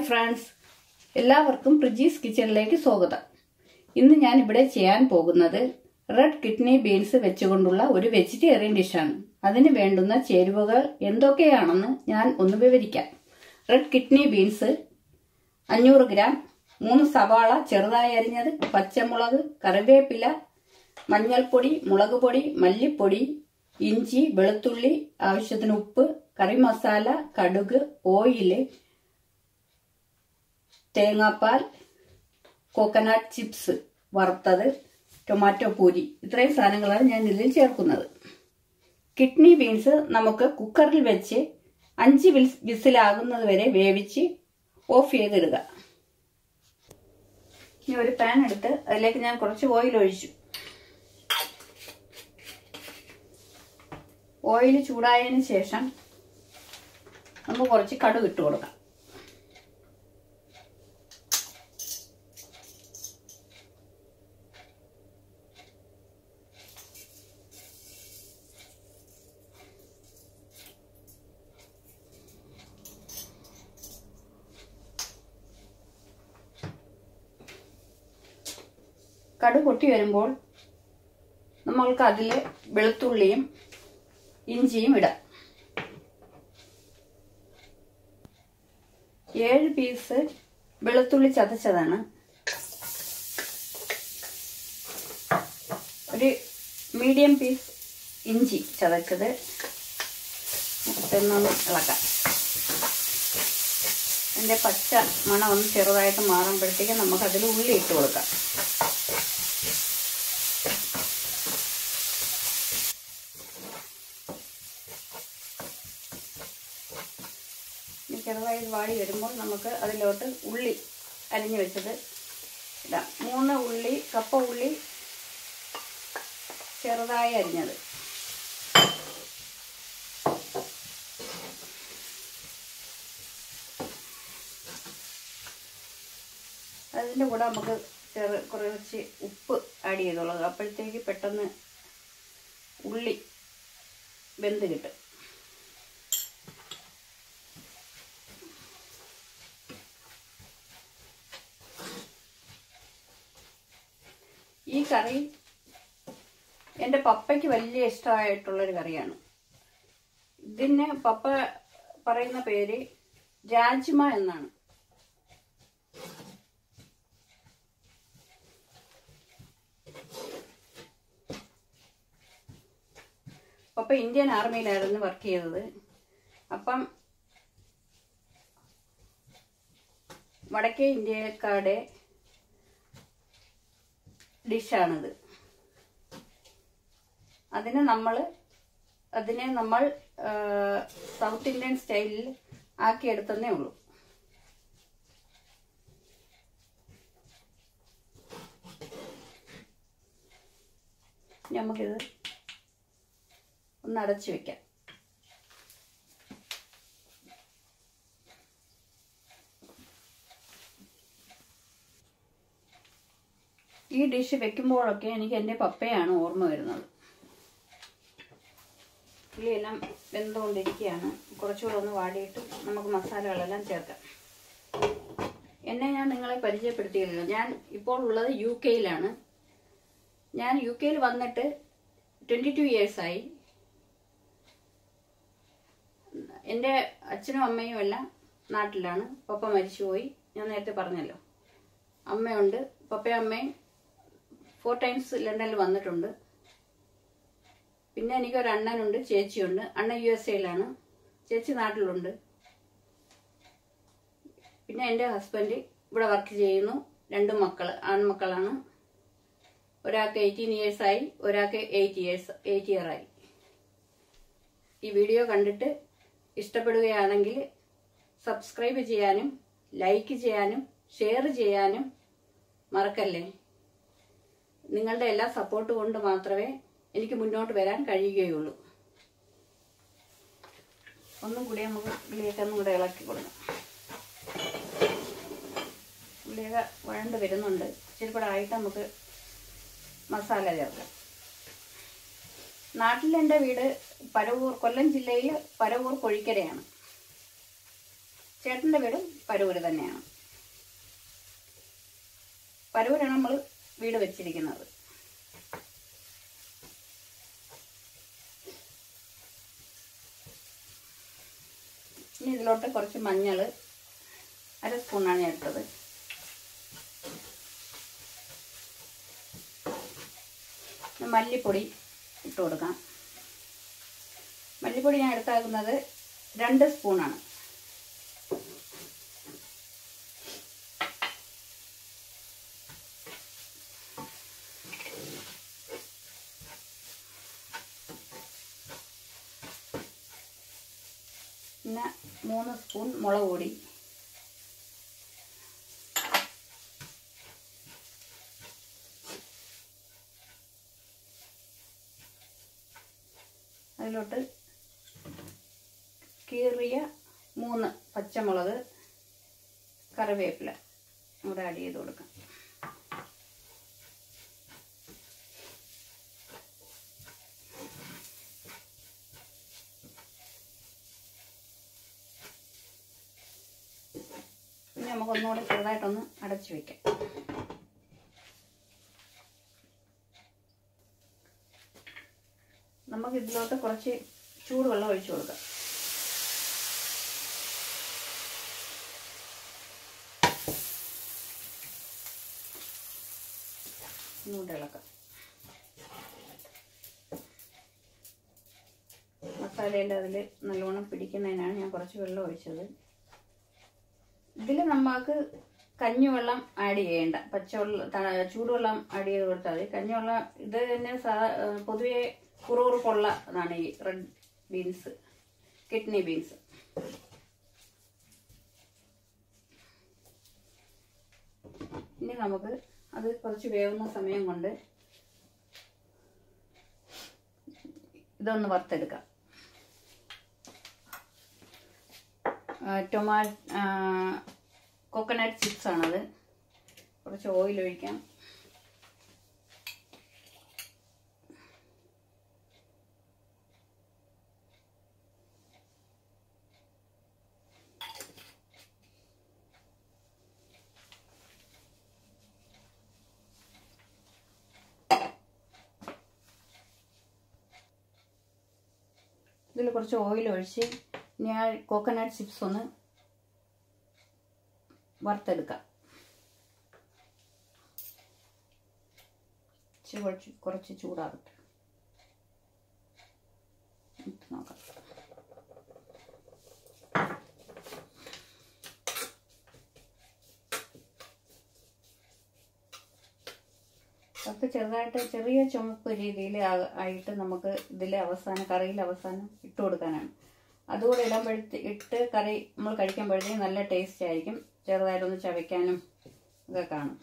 friends എല്ലാവർക്കും പ്രിജീസ് കിച്ചണിലേക്ക് സ്വാഗതം ഇന്ന് ഞാൻ ഇവിടെ ചെയ്യാൻ പോകുന്നത് റെഡ് കിഡ്നി ബീൻസ് വെച്ചുകൊണ്ടുള്ള ഒരു വെജിറ്റേറിയൻ ഡിഷാണ് അതിന് വേണ്ടുന്ന ചേരുവകൾ എന്തൊക്കെയാണെന്ന് ഞാൻ ഒന്ന് വിവരിക്കാം റെഡ് കിഡ്നി ബീൻസ് അഞ്ഞൂറ് ഗ്രാം മൂന്ന് സവാള ചെറുതായി അരിഞ്ഞത് പച്ചമുളക് കറിവേപ്പില മഞ്ഞൾപ്പൊടി മുളക് പൊടി മല്ലിപ്പൊടി ഇഞ്ചി വെളുത്തുള്ളി ആവശ്യത്തിന് ഉപ്പ് കറി മസാല കടുക് ഓയില് തേങ്ങാപ്പാൽ കോക്കനട്ട് ചിപ്സ് വറുത്തത് ടൊമാറ്റോ പൂരി ഇത്രയും സാധനങ്ങളാണ് ഞാൻ ഇതിൽ ചേർക്കുന്നത് കിഡ്നി ബീൻസ് നമുക്ക് കുക്കറിൽ വെച്ച് അഞ്ച് വിസ് വിസിലാകുന്നത് വരെ വേവിച്ച് ഓഫ് ചെയ്തിടുക ഇനി ഒരു പാൻ എടുത്ത് അതിലേക്ക് ഞാൻ കുറച്ച് ഓയിൽ ഒഴിച്ചു ഓയിൽ ചൂടായതിന് ശേഷം നമുക്ക് കുറച്ച് കടുക് ഇട്ട് കൊടുക്കാം കടു പൊട്ടി വരുമ്പോൾ നമ്മൾക്ക് അതിൽ വെളുത്തുള്ളിയും ഇഞ്ചിയും ഇടാം ഏഴ് പീസ് വെളുത്തുള്ളി ചതച്ചതാണ് ഒരു മീഡിയം പീസ് ഇഞ്ചി ചതച്ചത് നമുക്കൊന്നൊന്ന് ഇളക്കാം അതിൻ്റെ പച്ച മണം ഒന്ന് ചെറുതായിട്ട് മാറുമ്പോഴത്തേക്ക് നമുക്കതിൽ ഉള്ളി ഇട്ട് കൊടുക്കാം ഇനി ചെറുതായി വാടി വരുമ്പോൾ നമുക്ക് അതിലോട്ട് ഉള്ളി അരിഞ്ഞു വെച്ചത് ഇടാം മൂന്ന് ഉള്ളി കപ്പ ഉള്ളി ചെറുതായി അരിഞ്ഞത് അതിൻ്റെ കൂടെ നമുക്ക് ചെറു കുറച്ച് ഉപ്പ് ആഡ് ചെയ്തോളൂ അപ്പോഴത്തേക്ക് പെട്ടെന്ന് ഉള്ളി വെന്ത് കിട്ടും ഈ കറി എൻ്റെ പപ്പയ്ക്ക് വലിയ ഇഷ്ടമായിട്ടുള്ളൊരു കറിയാണ് ഇതിന് പപ്പ പറയുന്ന പേര് രാജ്മ എന്നാണ് പപ്പ ഇന്ത്യൻ ആർമിയിലായിരുന്നു വർക്ക് ചെയ്തത് അപ്പം വടക്കേ ഇന്ത്യക്കാരുടെ ഡിഷാണിത് അതിനെ നമ്മൾ അതിനെ നമ്മൾ സൗത്ത് ഇന്ത്യൻ സ്റ്റൈലിൽ ആക്കിയെടുത്തന്നേ ഉള്ളൂ നമുക്കിത് ഒന്ന് അടച്ചു വെക്കാം ഈ ഡിഷ് വെക്കുമ്പോഴൊക്കെ എനിക്ക് എൻ്റെ പപ്പയാണ് ഓർമ്മ വരുന്നത് പുളിയെല്ലാം വെന്തുകൊണ്ടിരിക്കുകയാണ് കുറച്ചുകൂടെ ഒന്ന് വാടിയിട്ട് നമുക്ക് മസാലകളെല്ലാം ചേർക്കാം എന്നെ ഞാൻ നിങ്ങളെ പരിചയപ്പെടുത്തിയില്ല ഞാൻ ഇപ്പോൾ ഉള്ളത് യു കെയിലാണ് ഞാൻ യു കെയിൽ വന്നിട്ട് ട്വൻറ്റി ടു ഇയേഴ്സായി എൻ്റെ അച്ഛനും അമ്മയും എല്ലാം നാട്ടിലാണ് പപ്പ മരിച്ചുപോയി ഞാൻ നേരത്തെ പറഞ്ഞല്ലോ അമ്മയുണ്ട് പപ്പയും അമ്മയും ഫോർ ടൈംസ് ലണ്ടനിൽ വന്നിട്ടുണ്ട് പിന്നെ എനിക്കൊരു അണ്ണനുണ്ട് ചേച്ചിയുണ്ട് അണ്ണൻ യു എസ് എയിലാണ് ചേച്ചി നാട്ടിലുണ്ട് പിന്നെ എൻ്റെ ഹസ്ബൻഡ് ഇവിടെ വർക്ക് ചെയ്യുന്നു രണ്ട് മക്കൾ ആൺമക്കളാണ് ഒരാൾക്ക് എയ്റ്റീൻ ഇയേഴ്സായി ഒരാൾക്ക് എയ്റ്റ് ഇയേഴ്സ് എയ്റ്റ് ഇയറായി ഈ വീഡിയോ കണ്ടിട്ട് ഇഷ്ടപ്പെടുകയാണെങ്കിൽ സബ്സ്ക്രൈബ് ചെയ്യാനും ലൈക്ക് ചെയ്യാനും ഷെയർ ചെയ്യാനും മറക്കല്ലേ നിങ്ങളുടെ എല്ലാ സപ്പോർട്ട് കൊണ്ട് മാത്രമേ എനിക്ക് മുന്നോട്ട് വരാൻ കഴിയുകയുള്ളൂ ഒന്നും കൂടി നമുക്ക് ഉള്ളിയൊക്കെ ഒന്നും കൂടെ ഇളക്കി കൊടുക്കാം ഉള്ളിയൊക്കെ വഴണ്ട് വരുന്നുണ്ട് ഇച്ചിരി കൂടെ ആയിട്ട് നമുക്ക് മസാല ചേർക്കാം നാട്ടിൽ എൻ്റെ വീട് പരവൂർ കൊല്ലം ജില്ലയിൽ പരവൂർ കൊഴിക്കരയാണ് ചേട്ടൻ്റെ വീടും പരൂര് തന്നെയാണ് പരൂരാണ് നമ്മൾ വീട് വെച്ചിരിക്കുന്നത് ഇനി ഇതിലോട്ട് കുറച്ച് മഞ്ഞൾ അര സ്പൂണാണ് ഞാൻ എടുത്തത് ഇനി മല്ലിപ്പൊടി ഇട്ട് കൊടുക്കാം മല്ലിപ്പൊടി ഞാൻ എടുത്താക്കുന്നത് രണ്ട് സ്പൂണാണ് പിന്നെ മൂന്ന് സ്പൂൺ മുളക് പൊടി അതിലോട്ട് കീറിയ മൂന്ന് പച്ചമുളക് കറിവേപ്പില ഇവിടെ ആഡ് ചെയ്ത് കൊടുക്കാം പിന്നെ നമുക്ക് ഒന്നുകൂടെ ചെറുതായിട്ടൊന്ന് അടച്ചു വെക്കാം നമുക്ക് ഇതിലോട്ട് കുറച്ച് ചൂടുവെള്ളം ഒഴിച്ചു കൊടുക്കാം ഇങ്ങോട്ട് ഇളക്കാം മസാലയെല്ലാം അതിൽ നല്ലോണം പിടിക്കുന്നതിനാണ് ഞാൻ കുറച്ച് വെള്ളം ഒഴിച്ചത് ഇതിൽ നമുക്ക് കഞ്ഞിവെള്ളം ആഡ് ചെയ്യേണ്ട പച്ചവെള്ളം ത- ചൂടുവെള്ളം ആഡ് ചെയ്ത് കൊടുത്താൽ മതി കഞ്ഞിവെള്ളം ഇത് തന്നെ സാ പൊതുവെ കുറുകുറുപ്പുള്ള ഇതാണ് ഈ റെഡ് ബീൻസ് കിഡ്നി ബീൻസ് ഇനി നമുക്ക് അത് കുറച്ച് വേവുന്ന സമയം കൊണ്ട് ഇതൊന്ന് വറുത്തെടുക്കാം ടൊമാ കോക്കനട്ട് ചിപ്സ് ആണത് കുറച്ച് ഓയിൽ ഒഴിക്കാം ഇതിൽ കുറച്ച് ഓയിൽ ഒഴിച്ച് ഞാൻ കോക്കനട്ട് ചിപ്സ് ഒന്ന് വറുത്തെടുക്കാം ഇച്ചിരി കുറച്ച് കുറച്ച് ചൂടാകട്ടെ ഇട്ട് നോക്കാം അതൊക്കെ ചെറുതായിട്ട് ചെറിയ ചുമപ്പ് രീതിയിൽ ആയിട്ട് നമുക്ക് ഇതിലെ അവസാനം കറിയിൽ അവസാനം ഇട്ട് കൊടുക്കാനാണ് അതുകൂടെ ഇടുമ്പോഴത്തെ ഇട്ട് കറി നമ്മൾ കഴിക്കുമ്പോഴത്തേക്കും നല്ല ടേസ്റ്റ് ആയിരിക്കും ചെറുതായിട്ടൊന്ന് ചവയ്ക്കാനും ഒക്കെ കാണും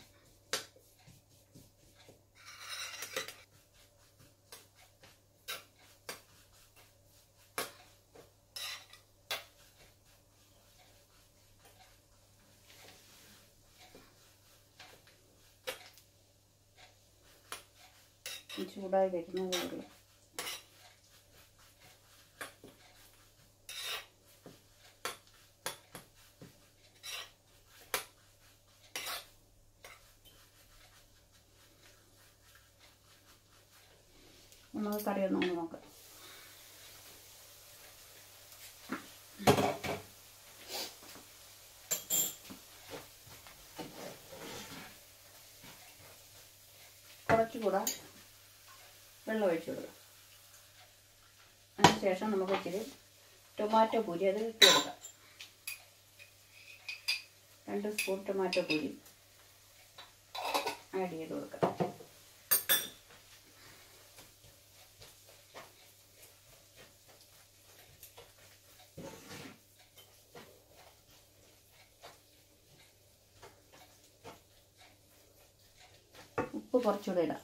ചൂടായി വരുന്നതേ ഉള്ളൂ നമുക്ക് കറി ഒന്നും കൂടി നോക്കാം കുറച്ചുകൂടെ വെള്ളം ഒഴിച്ചു കൊടുക്കാം അതിനുശേഷം നമുക്ക് ഇച്ചിരി ടൊമാറ്റോ പൂരി അത് ഇട്ട് കൊടുക്കാം രണ്ട് സ്പൂൺ ടൊമാറ്റോ പൂരി ആഡ് ചെയ്ത് കൊടുക്കാം ഉപ്പ് കുറച്ചുകൂടെ ഇടാം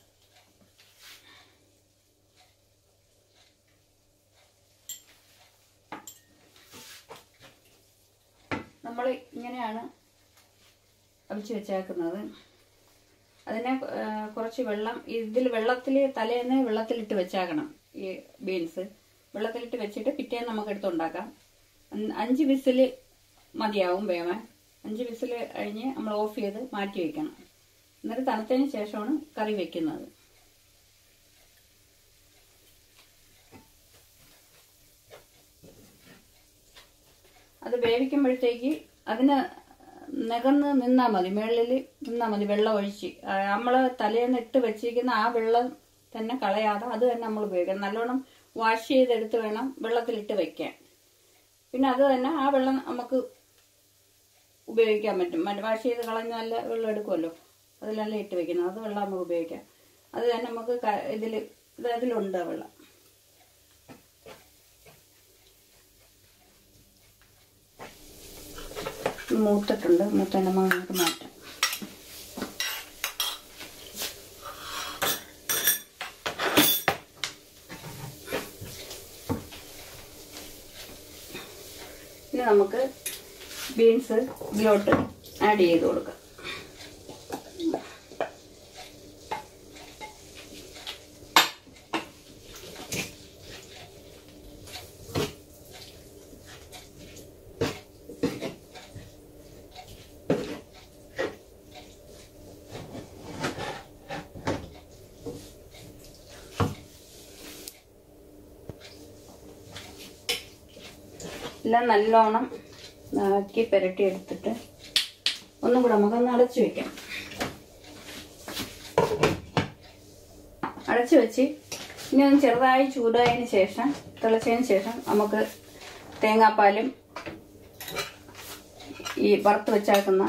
നമ്മൾ ഇങ്ങനെയാണ് അവിച്ച് വെച്ചേക്കുന്നത് അതിനെ ആ, കുറച്ച് വെള്ളം ഇതിൽ വെള്ളത്തിൽ തലേന്ന് വെള്ളത്തിലിട്ട് വെച്ചാക്കണം ഈ ബീൻസ് വെള്ളത്തിലിട്ട് വെച്ചിട്ട് പിറ്റേന്ന് നമുക്ക് എടുത്തുണ്ടാക്കാം അഞ്ച് വിസിൽ മതിയാവും വേവാൻ അഞ്ച് വിസിൽ കഴിഞ്ഞ് നമ്മൾ ഓഫ് ചെയ്ത് മാറ്റി വെക്കണം എന്നിട്ട് തണുത്തതിന് ശേഷമാണ് കറി വെക്കുന്നത് അത് വേവിക്കുമ്പോഴത്തേക്ക് അതിന് നികന്ന് നിന്നാൽ മതി മുകളിൽ നിന്നാൽ മതി വെള്ളം ഒഴിച്ച് നമ്മൾ തലേന്ന് ഇട്ട് വെച്ചിരിക്കുന്ന ആ വെള്ളം തന്നെ കളയാതെ അത് തന്നെ നമ്മൾ ഉപയോഗിക്കണം നല്ലോണം വാഷ് ചെയ്തെടുത്ത് വേണം വെള്ളത്തിലിട്ട് വെക്കാൻ പിന്നെ അത് തന്നെ ആ വെള്ളം നമുക്ക് ഉപയോഗിക്കാൻ പറ്റും മറ്റേ വാഷ് ചെയ്ത് കളഞ്ഞ നല്ല വെള്ളം എടുക്കുമല്ലോ അതിലല്ല ഇട്ട് വെക്കുന്നത് അത് വെള്ളം നമുക്ക് ഉപയോഗിക്കാം അത് തന്നെ നമുക്ക് ഇതിൽ ഇത് അതിലുണ്ട് ആ വെള്ളം മൂത്തിട്ടുണ്ട് മൂത്തന്നെ നമുക്ക് മാറ്റാം ഇനി നമുക്ക് ബീൻസ് ഇതിലോട്ട് ആഡ് ചെയ്ത് കൊടുക്കാം എല്ലാം നല്ലോണം ആക്കി പുരട്ടി എടുത്തിട്ട് ഒന്നും കൂടെ നമുക്കൊന്ന് അടച്ചു വെക്കാം അടച്ചു വെച്ച് ഇനി ഒന്ന് ചെറുതായി ചൂടായതിന് ശേഷം തിളച്ചതിന് ശേഷം നമുക്ക് തേങ്ങാപ്പാലും ഈ വറുത്ത് വെച്ചാക്കുന്ന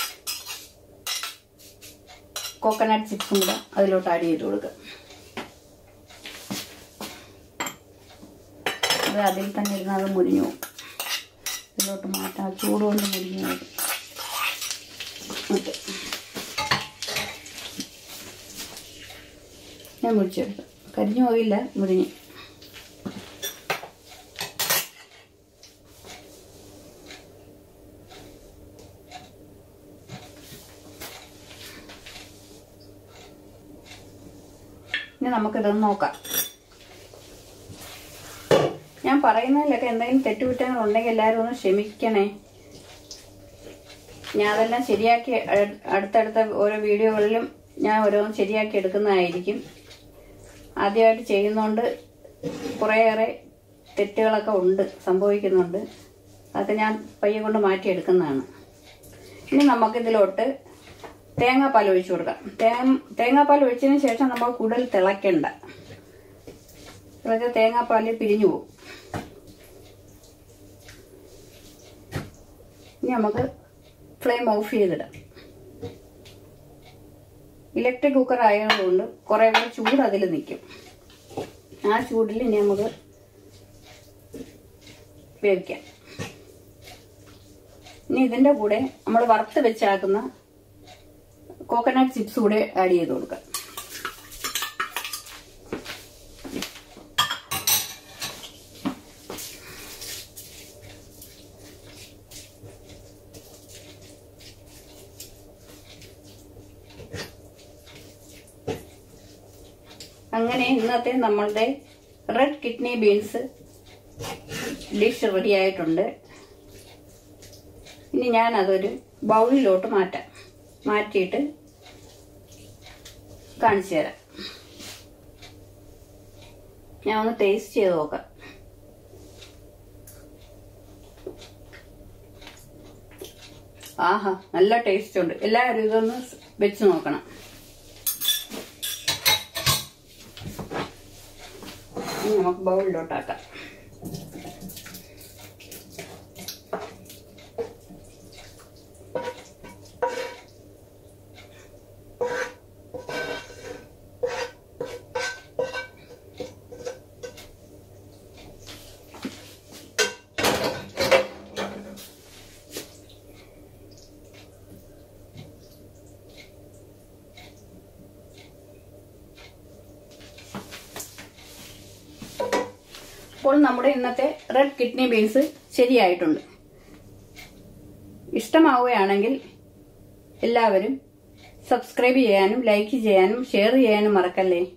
കോക്കനട്ട് ചിപ്സും കൂടെ അതിലോട്ട് ആഡ് ചെയ്ത് കൊടുക്കുക അത് അതിൽ തന്നെ ഇരുന്ന് അത് മുരിഞ്ഞു പോകും ഇതിലോട്ട് മാറ്റാം ചൂട് കൊണ്ട് മുരിഞ്ഞു പോകും ഓക്കെ ഞാൻ മുറിച്ചെടുത്തു കരിഞ്ഞു പോയില്ല മുരിഞ്ഞ് ഇനി നമുക്കിതൊന്ന് നോക്കാം ഞാൻ പറയുന്നതിലൊക്കെ എന്തെങ്കിലും തെറ്റുകുറ്റങ്ങൾ ഉണ്ടെങ്കിൽ എല്ലാവരും ഒന്ന് ക്ഷമിക്കണേ ഞാൻ അതെല്ലാം ശരിയാക്കി അ- അടുത്തടുത്ത ഓരോ വീഡിയോകളിലും ഞാൻ ഓരോന്ന് ശരിയാക്കി എടുക്കുന്നതായിരിക്കും ആദ്യമായിട്ട് ചെയ്യുന്നതുകൊണ്ട് കുറേയേറെ തെറ്റുകളൊക്കെ ഉണ്ട് സംഭവിക്കുന്നുണ്ട് അതൊക്കെ ഞാൻ പയ്യെ കൊണ്ട് മാറ്റിയെടുക്കുന്നതാണ് ഇനി നമുക്കിതിലോട്ട് തേങ്ങാപ്പാൽ ഒഴിച്ചു കൊടുക്കാം തേങ്ങ തേങ്ങാപ്പാൽ ഒഴിച്ചതിന് ശേഷം നമ്മൾ കൂടുതൽ തിളയ്ക്കണ്ട തിളച്ച തേങ്ങാപ്പാൽ പിരിഞ്ഞു പോകും ഇനി നമുക്ക് ഫ്ലെയിം ഓഫ് ചെയ്തിടാം ഇലക്ട്രിക് കുക്കർ ആയതുകൊണ്ട് കുറേ കൂടെ ചൂട് അതിൽ നിൽക്കും ആ ചൂടിൽ ഇനി നമുക്ക് വേവിക്കാം ഇനി ഇതിൻ്റെ കൂടെ നമ്മൾ വറുത്ത് വെച്ചാക്കുന്ന കോക്കനട്ട് ചിപ്സ് കൂടെ ആഡ് ചെയ്ത് കൊടുക്കാം അങ്ങനെ ഇന്നത്തെ നമ്മളുടെ red kidney beans dish ready ആയിട്ടുണ്ട് ഇനി ഞാൻ അതൊരു ബൗളിലോട്ട് മാറ്റാം മാറ്റിയിട്ട് കാണിച്ചു തരാം ഞാൻ ഒന്ന് ടേസ്റ്റ് ചെയ്ത് നോക്കാം ആഹാ നല്ല ടേസ്റ്റ് ഉണ്ട് എല്ലാവരും ഇതൊന്ന് വെച്ച് നോക്കണം ഇനി നമുക്ക് ബൗളിലോട്ടാക്കാം അപ്പോൾ നമ്മുടെ ഇന്നത്തെ റെഡ് കിഡ്നി ബീൻസ് ശരിയായിട്ടുണ്ട് ഇഷ്ടമാവുകയാണെങ്കിൽ എല്ലാവരും സബ്സ്ക്രൈബ് ചെയ്യാനും ലൈക്ക് ചെയ്യാനും ഷെയർ ചെയ്യാനും മറക്കല്ലേ